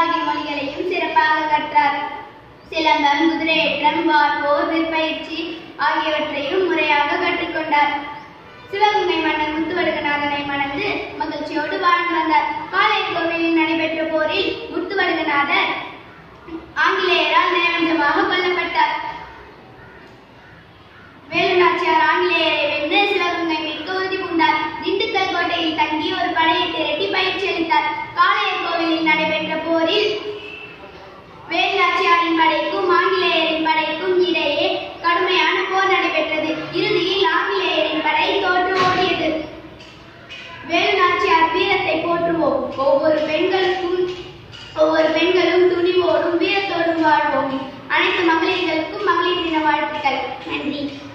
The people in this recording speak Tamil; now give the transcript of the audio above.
ஆகிய மொழிகளையும் சிறப்பாக கற்றார் சிலம்பம் குதிரையேற்றம் வார்போர் விற்பயிற்சி ஆகியவற்றையும் முறையாக கற்றுக்கொண்டார் சிவகங்கை மன்னர் முத்துவடுகநாதனை மணந்து மகிழ்ச்சியோடு வாழ்ந்து வந்தார் பாளையர் கோவிலில் நடைபெற்ற போரில் முத்துவடுகநாதர் ஆங்கிலேயரால் நயவஞ்சமாக கொல்லப்பட்டார் வேலுநாச்சியார் ஆங்கிலேயரை வென்று சிவகங்கை மீட்க உறுதி பூண்டார் திண்டுக்கல் கோட்டையில் தங்கி ஒரு படையை திரட்டி பயிற்சி அளித்தார் காளையர் கோவிலில் நடைபெற்ற போரில் வேலுநாச்சியாரின் படைக்கும் ஆங்கிலேயரின் படைக்கும் இடையே கடுமையான போர் நடைபெற்றது இறுதியில் ஆங்கிலேயரின் படை தோற்று ஓடியது வேலுநாச்சியார் வீரத்தை போற்றுவோம் ஒவ்வொரு பெண்களுக்கும் ஒவ்வொரு பெண்களும் துணிவோடும் வீரத்தோடும் வாழ்வோம் அனைத்து மகளிர்களுக்கும் மகளிர் தின வாழ்த்துக்கள் நன்றி